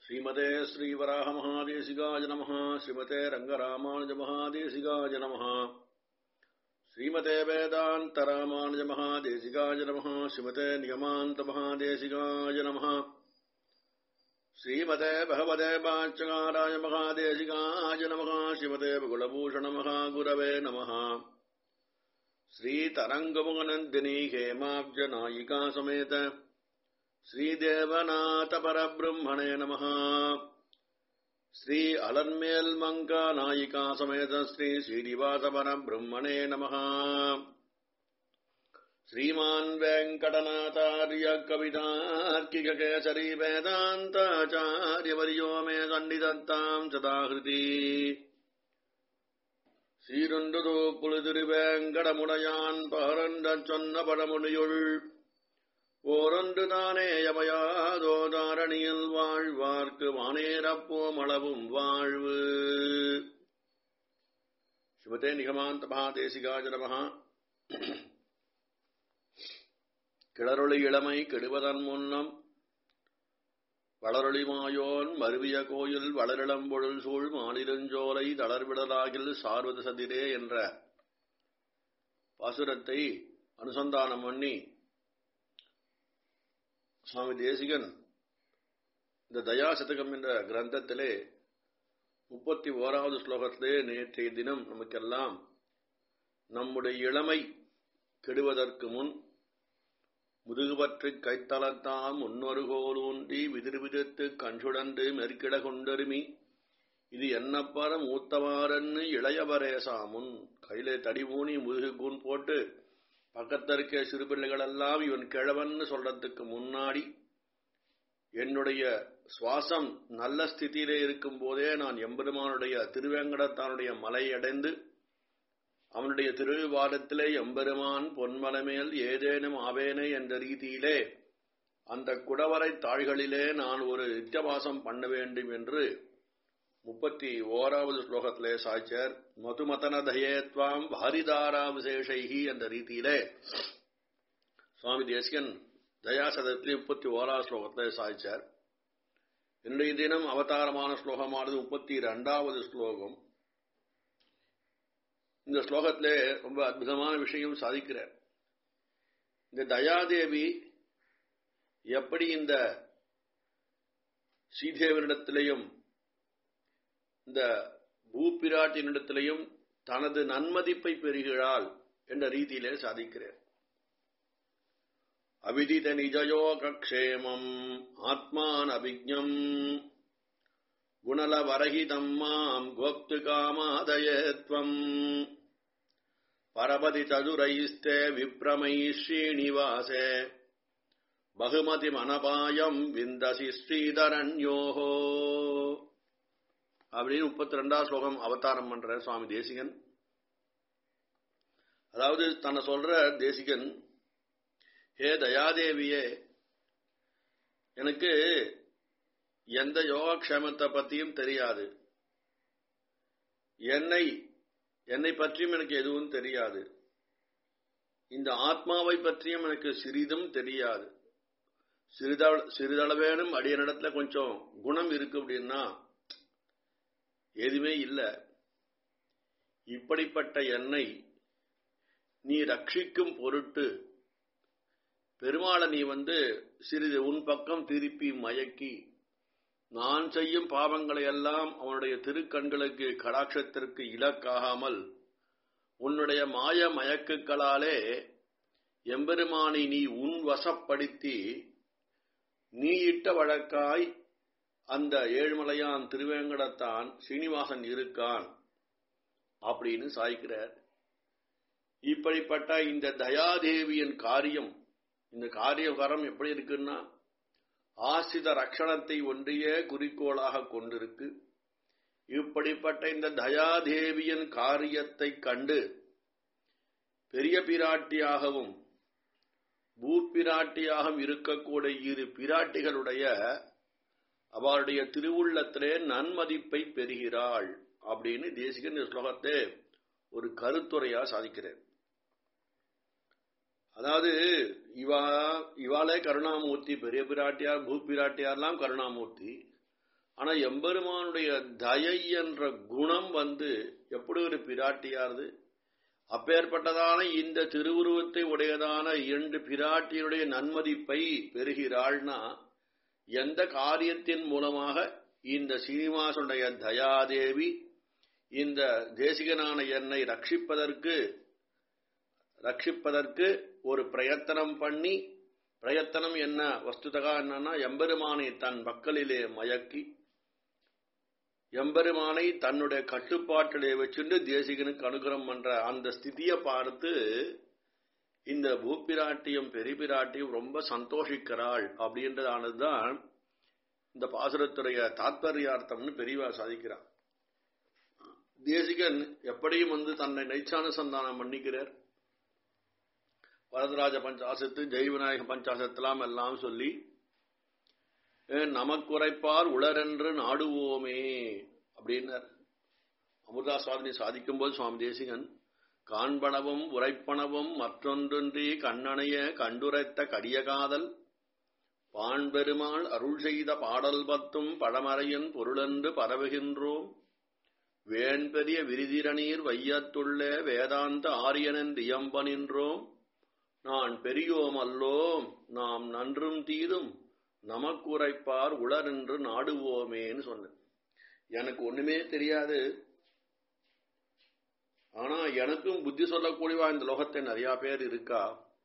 श्रीमते श्रीवराहमहादेशिकाय नमः श्रीमते रङ्गरामानुजमहादेशिकाय नमः श्रीमते वेदान्तरामानुजमहादेशिकाय नमः श्रीमते नियमान्तमहादेशिकाय नमः श्रीमते भगवते पाञ्चकाराय महादेशिकाय नमः श्रीमते कुलभूषणमहागुरवे नमः श्रीतरङ्गमुगनन्दिनी हेमाब्जनायिका समेत श्रीदेवनाथपरब्रह्मणे नमः श्री अलन्मेल्मङ्का नायिका समेत श्री श्रीनिवासपरब्रह्मणे नमः श्रीमान् वेङ्कटनाथार्य कवितार्किककेसरी वेदान्ताचार्यवर्यो मे सन्निधत्ताम् सदाहृति சீருண்டுதோ புழுதிருவேங்கடமுடையான் பகரந்த சொன்ன படமுடியுள் ஓரொன்று தானே யமையாதோ தாரணியில் வாழ்வார்க்கு வானேரப்போம் அளவும் வாழ்வு ஸ்ரீமதே நிகமாந்த மகாதேசிகாஜ நமகா கிளறொளி இளமை கெடுவதன் முன்னம் வளரொளிமாயோன் மருவிய கோயில் வளரிளம்பொழுல் சூழ் மாலிருஞ்சோலை தளர்விடலாகில் சார்வது சதிரே என்ற பாசுரத்தை அனுசந்தானம் பண்ணி சுவாமி தேசிகன் இந்த தயாசதகம் என்ற கிரந்தத்திலே முப்பத்தி ஓராவது ஸ்லோகத்திலே நேற்றைய தினம் நமக்கெல்லாம் நம்முடைய இளமை கெடுவதற்கு முன் முதுகுபற்றி கைத்தளத்தாம் முன்னொரு கோலூன்றி விதிர்விதத்து கஞ்சுடந்து மெருக்கிட கொண்டருமி இது என்னப்பற மூத்தவாரன்னு இளையவரேசாமுன் கையிலே தடி ஊனி முதுகு கூன் போட்டு பக்கத்திற்கே சிறுபிள்ளைகளெல்லாம் இவன் கிழவன்னு சொல்றதுக்கு முன்னாடி என்னுடைய சுவாசம் நல்ல ஸ்திதியிலே இருக்கும் போதே நான் எம்பெருமானுடைய திருவேங்கடத்தானுடைய மலையடைந்து அவனுடைய திருவாரத்திலே எம்பெருமான் பொன்மலமேல் ஏதேனும் ஆவேனே என்ற ரீதியிலே அந்த குடவரை தாள்களிலே நான் ஒரு நித்தியவாசம் பண்ண வேண்டும் என்று முப்பத்தி ஓராவது ஸ்லோகத்திலே சாய்ச்சர் மதுமதன தயேத்வாம் பாரிதாரா விசேஷைகி என்ற ரீதியிலே சுவாமி தேசிகன் தயாசதத்திலே முப்பத்தி ஓராவது ஸ்லோகத்திலே சாய்ச்சார் இன்றைய தினம் அவதாரமான ஸ்லோகமானது முப்பத்தி இரண்டாவது ஸ்லோகம் இந்த ஸ்லோகத்திலே ரொம்ப அற்புதமான விஷயம் சாதிக்கிறார் இந்த தயாதேவி எப்படி இந்த ஸ்ரீதேவனிடத்திலையும் இந்த பூப்பிராட்டினிடத்திலையும் தனது நன்மதிப்பை பெறுகிறாள் என்ற ரீதியிலே சாதிக்கிறார் அவிதித நிஜயோகக்ஷேமம் ஆத்மான் அபிஜம் குணலவரகிதம் மாம் கோப்து காமாதயத்வம் பரபதி சதுரைஸ்தே விப்ரமை ஸ்ரீனிவாசே பகுமதி மனபாயம் விந்தசி ஸ்ரீதரண்யோஹோ அப்படின்னு முப்பத்தி ரெண்டாம் ஸ்லோகம் அவதாரம் பண்ற சுவாமி தேசிகன் அதாவது தன்னை சொல்ற தேசிகன் ஹே தயாதேவியே எனக்கு எந்த யோகக்ஷேமத்தை பத்தியும் தெரியாது என்னை என்னை பற்றியும் எனக்கு எதுவும் தெரியாது இந்த ஆத்மாவை பற்றியும் எனக்கு சிறிதும் தெரியாது சிறிதள சிறிதளவேனும் அடியனிடத்துல கொஞ்சம் குணம் இருக்கு அப்படின்னா எதுவுமே இல்லை இப்படிப்பட்ட என்னை நீ ரட்சிக்கும் பொருட்டு பெருமாளை நீ வந்து சிறிது உன் பக்கம் திருப்பி மயக்கி நான் செய்யும் பாவங்களை எல்லாம் அவனுடைய திருக்கண்களுக்கு கடாட்சத்திற்கு இலக்காகாமல் உன்னுடைய மாய மயக்குகளாலே எம்பெருமானை நீ உன் வசப்படுத்தி நீ இட்ட வழக்காய் அந்த ஏழுமலையான் திருவேங்கடத்தான் ஸ்ரீனிவாசன் இருக்கான் அப்படின்னு சாய்க்கிறார் இப்படிப்பட்ட இந்த தயாதேவியின் காரியம் இந்த காரியகரம் எப்படி இருக்குன்னா ஆசித ரக்ஷணத்தை ஒன்றிய குறிக்கோளாக கொண்டிருக்கு இப்படிப்பட்ட இந்த தயாதேவியின் காரியத்தை கண்டு பெரிய பிராட்டியாகவும் பூப்பிராட்டியாகவும் இருக்கக்கூடிய இரு பிராட்டிகளுடைய அவருடைய திருவுள்ளத்திலே நன்மதிப்பை பெறுகிறாள் அப்படின்னு தேசிகன் இந்த ஸ்லோகத்தை ஒரு கருத்துரையா சாதிக்கிறேன் அதாவது இவா இவாளே கருணாமூர்த்தி பெரிய பிராட்டியார் பூ பிராட்டியார்லாம் கருணாமூர்த்தி ஆனா எம்பெருமானுடைய தயை என்ற குணம் வந்து எப்படி ஒரு பிராட்டியாருது அப்பேற்பட்டதான இந்த திருவுருவத்தை உடையதான இரண்டு பிராட்டியுடைய நன்மதிப்பை பெறுகிறாள்னா எந்த காரியத்தின் மூலமாக இந்த சீனிவாசனுடைய தயாதேவி இந்த தேசிகனான என்னை ரட்சிப்பதற்கு ரட்சிப்பதற்கு ஒரு பிரயத்தனம் பண்ணி பிரயத்தனம் என்ன வஸ்துதகா என்னன்னா எம்பெருமானை தன் மக்களிலே மயக்கி எம்பெருமானை தன்னுடைய கட்டுப்பாட்டிலே வச்சுட்டு தேசிகனுக்கு அனுகிரகம் பண்ற அந்த ஸ்திதியை பார்த்து இந்த பூப்பிராட்டியும் பெரிபிராட்டியும் ரொம்ப சந்தோஷிக்கிறாள் அப்படின்றதானதுதான் இந்த பாசுரத்துடைய தாத்பரியார்த்தம்னு பெரியவா சாதிக்கிறார் தேசிகன் எப்படியும் வந்து தன்னை நைச்சானுசந்தானம் பண்ணிக்கிறார் வரதராஜ பஞ்சாசத்து ஜெய்விநாயக பஞ்சாசத்தெல்லாம் எல்லாம் சொல்லி நமக்குரைப்பார் உளரென்று நாடுவோமே அப்படின்னார் அமுதா சுவாமி சாதிக்கும் போது சுவாமி தேசிகன் காண்பனவும் உரைப்பனவும் மற்றொன்றொன்றி கண்ணனைய கண்டுரைத்த கடிய காதல் பாண்பெருமாள் அருள் செய்த பாடல் பத்தும் பழமறையின் பொருளென்று பரவுகின்றோம் வேண்பெரிய விரிதிரநீர் வையத்துள்ள வேதாந்த ஆரியனன் தியம்ப நின்றோம் நான் பெரியோம் அல்லோம் நாம் நன்றும் தீதும் நமக்குரைப்பார் உளரென்று நாடுவோமேன்னு சொன்னேன் எனக்கு ஒண்ணுமே தெரியாது ஆனா எனக்கும் புத்தி சொல்லக்கூடியவா இந்த லோகத்தை நிறைய பேர் இருக்கா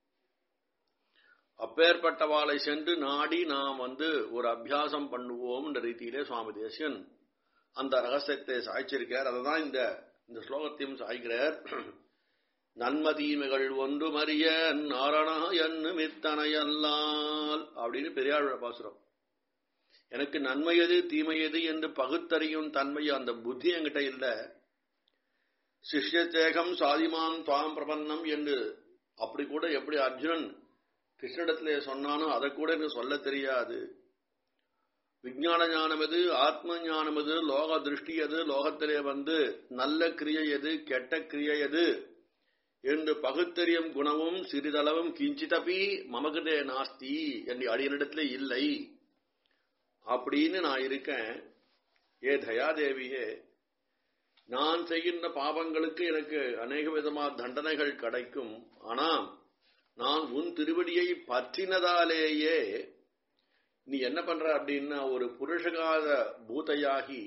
அப்பேற்பட்டவாளை சென்று நாடி நாம் வந்து ஒரு அபியாசம் பண்ணுவோம் என்ற ரீதியிலே சுவாமி தேசியன் அந்த ரகசியத்தை சாய்ச்சிருக்கார் அததான் இந்த இந்த ஸ்லோகத்தையும் சாய்கிறார் நன்மதீமைகள் ஒன்று மறிய நாரணா என்று மித்தனையல்லால் அப்படின்னு பெரியாழ் பாசுரம் எனக்கு நன்மை எது தீமை எது என்று பகுத்தறியும் தன்மை அந்த புத்தி என்கிட்ட இல்ல சிஷ்யத்தேகம் சாதிமான் துவாம் பிரபன்னம் என்று அப்படி கூட எப்படி அர்ஜுனன் கிருஷ்ணனிடத்திலே சொன்னானோ அதை கூட எனக்கு சொல்ல தெரியாது விஞ்ஞான ஞானம் எது ஆத்ம ஞானம் எது லோக திருஷ்டி எது லோகத்திலே வந்து நல்ல கிரியை எது கெட்ட கிரியை எது என்று பகுத்தறியும் குணமும் சிறிதளவும் கிஞ்சிதபி மமகதே நாஸ்தி என்று அடியனிடத்துல இல்லை அப்படின்னு நான் இருக்கேன் ஏ தயாதேவியே நான் செய்கின்ற பாவங்களுக்கு எனக்கு அநேக விதமான தண்டனைகள் கிடைக்கும் ஆனா நான் உன் திருவடியை பற்றினதாலேயே நீ என்ன பண்ற அப்படின்னா ஒரு புருஷகாத பூதையாகி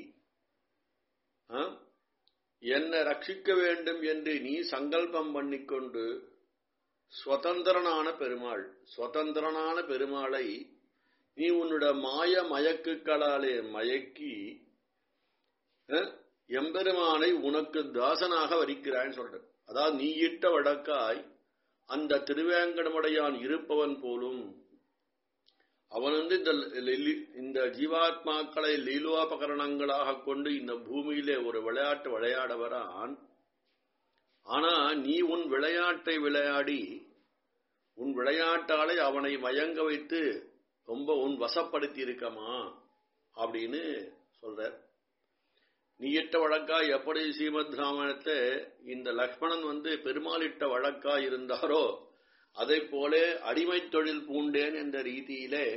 என்னை ரட்சிக்க வேண்டும் என்று நீ சங்கல்பம் பண்ணிக்கொண்டு சுதந்திரனான பெருமாள் சுதந்திரனான பெருமாளை நீ உன்னோட மாய மயக்குகளாலே மயக்கி எம்பெருமானை உனக்கு தாசனாக வரிக்கிறான்னு சொல்ற அதாவது நீ இட்ட வழக்காய் அந்த திருவேங்கடமுடையான் இருப்பவன் போலும் அவன் வந்து இந்த இந்த ஜீவாத்மாக்களை லீலோபகரணங்களாக கொண்டு இந்த பூமியிலே ஒரு விளையாட்டு விளையாட வரான் ஆனா நீ உன் விளையாட்டை விளையாடி உன் விளையாட்டாலே அவனை மயங்க வைத்து ரொம்ப உன் வசப்படுத்தி இருக்கமா அப்படின்னு சொல்ற நீ இட்ட வழக்கா எப்படி ஸ்ரீமத் ராமாயணத்தை இந்த லக்ஷ்மணன் வந்து பெருமாளிட்ட வழக்கா இருந்தாரோ அதை போல அடிமை தொழில் பூண்டேன் என்ற ரீதியிலே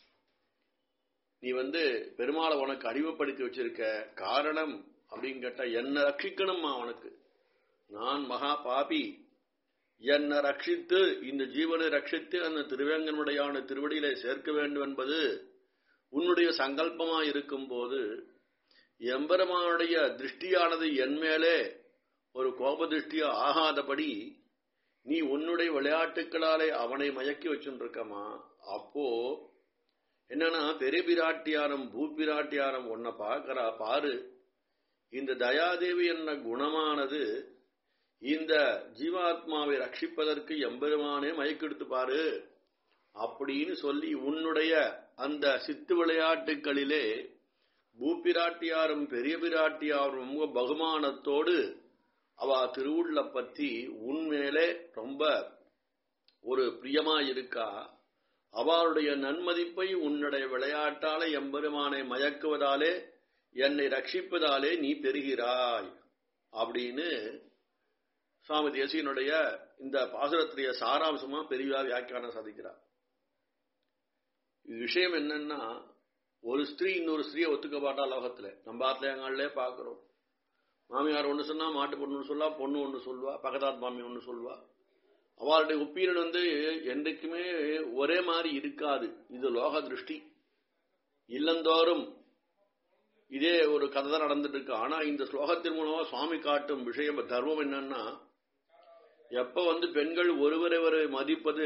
நீ வந்து பெருமாளை உனக்கு அறிமுகப்படுத்தி வச்சிருக்க காரணம் அப்படின்னு கேட்டா என்ன ரட்சிக்கணுமா அவனுக்கு நான் மகா பாபி என்னை ரட்சித்து இந்த ஜீவனை ரட்சித்து அந்த திருவேங்கனுடையான திருவடியிலே சேர்க்க வேண்டும் என்பது உன்னுடைய சங்கல்பமா இருக்கும் போது எம்பெருமானுடைய திருஷ்டியானது என் மேலே ஒரு கோப திருஷ்டியா ஆகாதபடி நீ உன்னுடைய விளையாட்டுக்களாலே அவனை மயக்கி வச்சுருக்கமா அப்போ என்னன்னா பெரிய பிராட்டியாரம் பூப்பிராட்டியாரம் உன்னை பார்க்கறா பாரு இந்த தயாதேவி என்ன குணமானது இந்த ஜீவாத்மாவை ரட்சிப்பதற்கு எம்பெருமானே மயக்கெடுத்து பாரு அப்படின்னு சொல்லி உன்னுடைய அந்த சித்து விளையாட்டுகளிலே பூப்பிராட்டியாரும் பெரிய பிராட்டியாரும் ரொம்ப பகுமானத்தோடு அவ திருவுள்ள பத்தி உண்மையிலே ரொம்ப ஒரு பிரியமா இருக்கா அவளுடைய நன்மதிப்பை உன்னுடைய விளையாட்டாலே எம்பெருமானை மயக்குவதாலே என்னை ரட்சிப்பதாலே நீ பெறுகிறாய் அப்படின்னு சுவாமி தேசியனுடைய இந்த பாசுரத்துடைய சாராம்சமா பெரியவா வியாக்கியானம் சாதிக்கிறார் விஷயம் என்னன்னா ஒரு ஸ்திரீ இன்னொரு ஸ்திரீயை ஒத்துக்க மாட்டா லோகத்துல நம்ம ஆத்துல எங்காலே பாக்குறோம் மாமியார் ஒண்ணு சொன்னா மாட்டு பொண்ணு சொல்லா பொண்ணு ஒண்ணு சொல்லுவா பக்கத்தாத் மாமி ஒண்ணு சொல்லுவா அவளுடைய ஒப்பீனியன் வந்து என்றைக்குமே ஒரே மாதிரி இருக்காது இது லோக திருஷ்டி இல்லந்தோறும் இதே ஒரு கதை தான் நடந்துட்டு இருக்கு ஆனா இந்த ஸ்லோகத்தின் மூலமா சுவாமி காட்டும் விஷயம் தர்மம் என்னன்னா எப்ப வந்து பெண்கள் ஒருவரை ஒரு மதிப்பது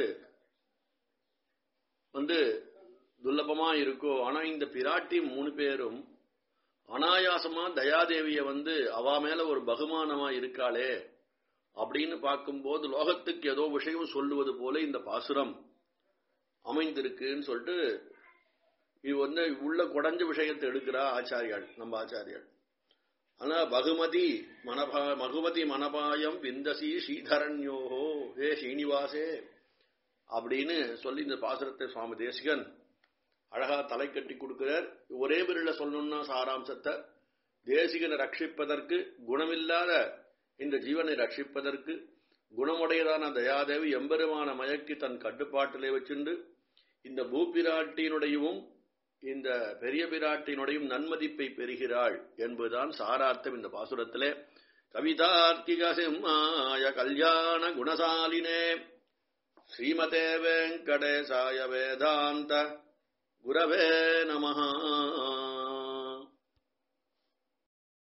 வந்து துல்லபமா இருக்கோ ஆனா இந்த பிராட்டி மூணு பேரும் அனாயாசமா தயாதேவிய வந்து அவ மேல ஒரு பகுமானமா இருக்காளே அப்படின்னு பார்க்கும்போது லோகத்துக்கு ஏதோ விஷயம் சொல்லுவது போல இந்த பாசுரம் அமைந்திருக்குன்னு சொல்லிட்டு இது வந்து உள்ள குடஞ்ச விஷயத்தை எடுக்கிறா ஆச்சாரியாள் நம்ம ஆச்சாரியாள் ஆனா பகுமதி மனபா மகுமதி மனபாயம் விந்தசி ஸ்ரீதரண்யோஹோ ஹே ஸ்ரீனிவாசே அப்படின்னு சொல்லி இந்த பாசுரத்தை சுவாமி தேசிகன் அழகா தலை கட்டி கொடுக்கிறார் ஒரே பேரில சொல்லணும்னா சாராம்சத்தை தேசிகனை ரட்சிப்பதற்கு குணமில்லாத இந்த ஜீவனை ரட்சிப்பதற்கு குணமுடையதான தயாதேவி எம்பெருமான மயக்கி தன் கட்டுப்பாட்டிலே வச்சுண்டு இந்த பூப்பிராட்டியினுடையவும் இந்த பெரிய பிராட்டினுடையும் நன்மதிப்பை பெறுகிறாள் என்பதுதான் சாரார்த்தம் இந்த பாசுரத்திலே கவிதார்க்கிக சிம்மாய கல்யாண குணசாலினே ஸ்ரீமதே வெங்கடேசாய வேதாந்த குரவே நமஹா